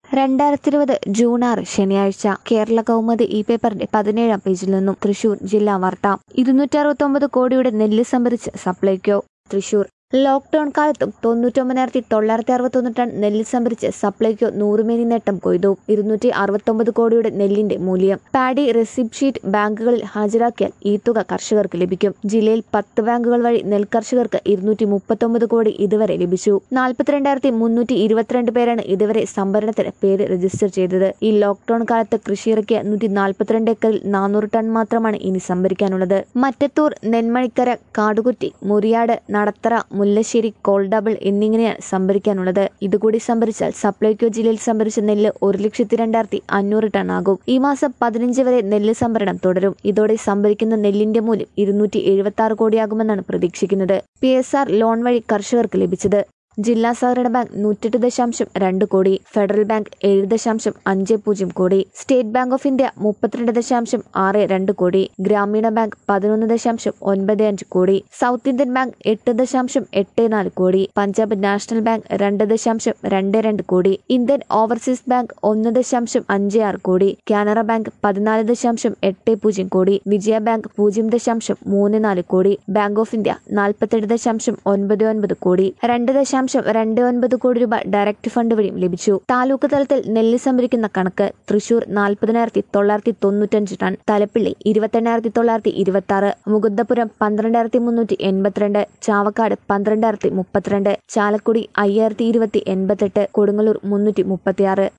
രണ്ടായിരത്തി ഇരുപത് ജൂൺ ആറ് ശനിയാഴ്ച കേരള കൗമുദി ഈ പേപ്പറിന്റെ പതിനേഴാം പേജിൽ നിന്നും തൃശൂർ ജില്ലാ വാർത്ത ഇരുന്നൂറ്റി അറുപത്തൊമ്പത് കോടിയുടെ നെല്ല് സംഭരിച്ച് സപ്ലൈകോ തൃശൂർ ലോക്ഡൌൺ കാലത്തും തൊണ്ണൂറ്റൊമ്പതിനായിരത്തി തൊള്ളായിരത്തി അറുപത്തൊന്ന് ടൺ നെല്ല് സംഭരിച്ച് സപ്ലൈകോ നൂറുമേനി നേട്ടം കൊയ്തു ഇരുന്നൂറ്റി അറുപത്തൊമ്പത് കോടിയുടെ നെല്ലിന്റെ മൂല്യം പാഡി റെസിപ്റ്റ് ഷീറ്റ് ബാങ്കുകളിൽ ഹാജരാക്കിയാൽ ഈ തുക കർഷകർക്ക് ലഭിക്കും ജില്ലയിൽ പത്ത് ബാങ്കുകൾ വഴി നെൽകർഷകർക്ക് ഇരുന്നൂറ്റി മുപ്പത്തൊമ്പത് കോടി ഇതുവരെ ലഭിച്ചു നാൽപ്പത്തിരണ്ടായിരത്തി മുന്നൂറ്റി ഇരുപത്തിരണ്ട് പേരാണ് ഇതുവരെ സംഭരണത്തിന് പേര് രജിസ്റ്റർ ചെയ്തത് ഈ ലോക്ഡൌൺ കാലത്ത് കൃഷിയിറക്കിയ നൂറ്റി നാൽപ്പത്തിരണ്ട് ഏക്കറിൽ നാനൂറ് ടൺ മാത്രമാണ് ഇനി സംഭരിക്കാനുള്ളത് മറ്റത്തൂർ നെന്മണിക്കര കാടുകുറ്റി മുറിയാട് നടത്തറ മുല്ലശ്ശേരി കോൾഡബിൾ എന്നിങ്ങനെയാണ് സംഭരിക്കാനുള്ളത് ഇതുകൂടി സംഭരിച്ചാൽ സപ്ലൈകോ ജില്ലയിൽ സംഭരിച്ച നെല്ല് ഒരു ലക്ഷത്തി രണ്ടായിരത്തി അഞ്ഞൂറ് ടൺ ആകും ഈ മാസം പതിനഞ്ച് വരെ നെല്ല് സംഭരണം തുടരും ഇതോടെ സംഭരിക്കുന്ന നെല്ലിന്റെ മൂല്യം ഇരുന്നൂറ്റി എഴുപത്തി ആറ് കോടിയാകുമെന്നാണ് പ്രതീക്ഷിക്കുന്നത് പി എസ് ആർ ലോൺ വഴി കർഷകർക്ക് ലഭിച്ചത് ജില്ലാ സഹകരണ ബാങ്ക് നൂറ്റെട്ട് ദശാംശം രണ്ട് കോടി ഫെഡറൽ ബാങ്ക് ഏഴ് ദശാംശം അഞ്ച് പൂജ്യം കോടി സ്റ്റേറ്റ് ബാങ്ക് ഓഫ് ഇന്ത്യ മുപ്പത്തിരണ്ട് ദശാംശം ആറ് രണ്ട് കോടി ഗ്രാമീണ ബാങ്ക് പതിനൊന്ന് ദശാംശം ഒൻപത് അഞ്ച് കോടി സൗത്ത് ഇന്ത്യൻ ബാങ്ക് എട്ട് ദശാംശം എട്ട് നാല് കോടി പഞ്ചാബ് നാഷണൽ ബാങ്ക് രണ്ട് ദശാംശം രണ്ട് രണ്ട് കോടി ഇന്ത്യൻ ഓവർസീസ് ബാങ്ക് ഒന്ന് ദശാംശം അഞ്ച് ആറ് കോടി കാനറ ബാങ്ക് പതിനാല് ദശാംശം എട്ട് പൂജ്യം കോടി വിജയ ബാങ്ക് പൂജ്യം ദശാംശം മൂന്ന് നാല് കോടി ബാങ്ക് ഓഫ് ഇന്ത്യ നാൽപ്പത്തെട്ട് ദശാംശം ഒൻപത് ഒൻപത് കോടി രണ്ട് ദശാംശം രണ്ട് ഒൻപത് കോടി രൂപ ഡയറക്ട് ഫണ്ട് വഴിയും ലഭിച്ചു താലൂക്ക് തലത്തിൽ നെല്ല് സംഭരിക്കുന്ന കണക്ക് തൃശൂർ നാൽപ്പതിനായിരത്തി തൊള്ളായിരത്തി തൊണ്ണൂറ്റഞ്ച് ടൺ തലപ്പിള്ളി ഇരുപത്തെണ്ണായിരത്തി തൊള്ളായിരത്തി ഇരുപത്തി ആറ് മുകുന്ദപുരം പന്ത്രണ്ടായിരത്തി മുന്നൂറ്റി എൺപത്തിരണ്ട് ചാവക്കാട് പന്ത്രണ്ടായിരത്തി മുപ്പത്തിരണ്ട് ചാലക്കുടി അയ്യായിരത്തി ഇരുപത്തി എൺപത്തെട്ട് കൊടുങ്ങല്ലൂർ മുന്നൂറ്റി മുപ്പത്തിയാറ്